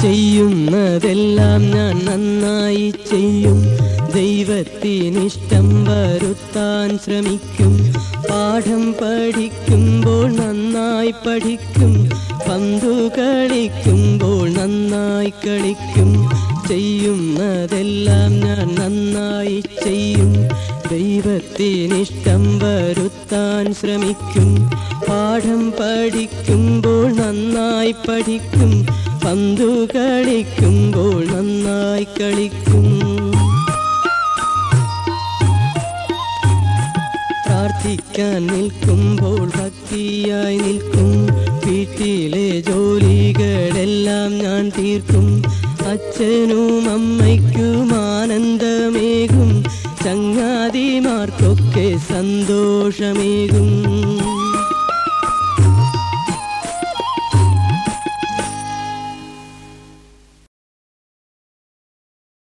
ചെയ്യുന്നതെല്ലാം ഞാൻ നന്നായി ചെയ്യും ദൈവത്തിനിഷ്ടം വരുത്താൻ ശ്രമിക്കും പാഠം പഠിക്കുമ്പോൾ നന്നായി പഠിക്കും പന്തു കളിക്കുമ്പോൾ നന്നായി കളിക്കും ചെയ്യുന്നതെല്ലാം ഞാൻ നന്നായി ചെയ്യും ദൈവത്തിനിഷ്ടം വരുത്താൻ ശ്രമിക്കും പാഠം പഠിക്കുമ്പോൾ നന്നായി പഠിക്കും പന്തു കളിക്കുമ്പോൾ നന്നായി കളിക്കും പ്രാർത്ഥിക്കാൻ നിൽക്കുമ്പോൾ ഭക്തിയായി നിൽക്കും വീട്ടിലെ ജോലികളെല്ലാം ഞാൻ തീർക്കും അച്ഛനും അമ്മയ്ക്കും ആനന്ദമേകും ചങ്ങാതിമാർക്കൊക്കെ സന്തോഷമേകും